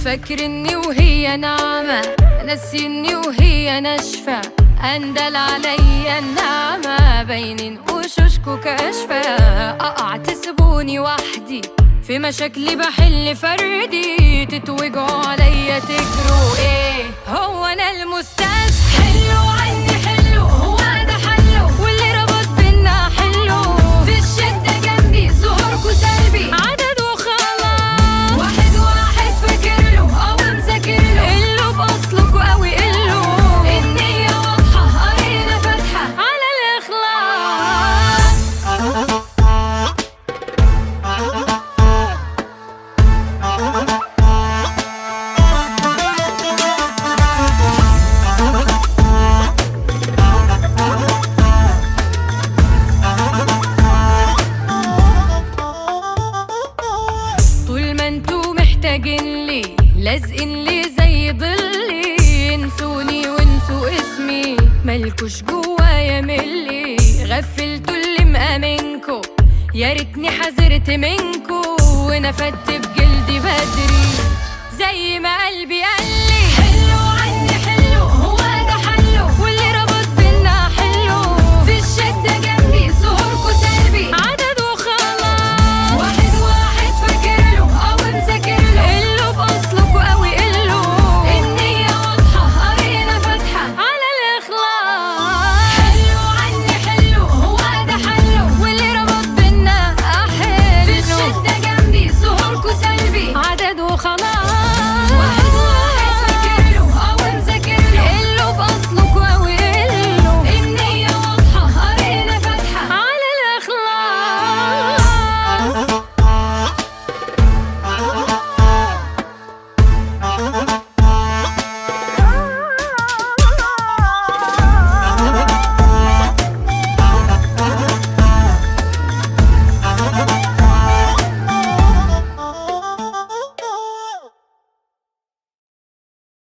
فاكرني وهي ناعمة ناسيني وهي ناشفة اندل عليا النعمة باينين وشوشكو كاشفة اقع تسيبوني وحدي في مشاكلي بحل فردي تتوجعوا عليا تجروا ايه هو انا المستشفى حلو عني حلو هو ده حلو واللي ربط بينا حلو في الشدة جنبي ظهوركوا سلبي عدد وخلاص واحد واحد فاكر له او مذاكر له قله باصلكوا قوي قله النية واضحة قرينا فاتحة على الاخلاص طول ما انتوا محتاجين لي لازقين لي زي ضلي انسوني وانسوا اسمي مالكوش جوايا ملي غفلتوا اللي مأمنكوا يا ريتني حذرت منكوا ونفدت بجلدي بدري زي ما قلبي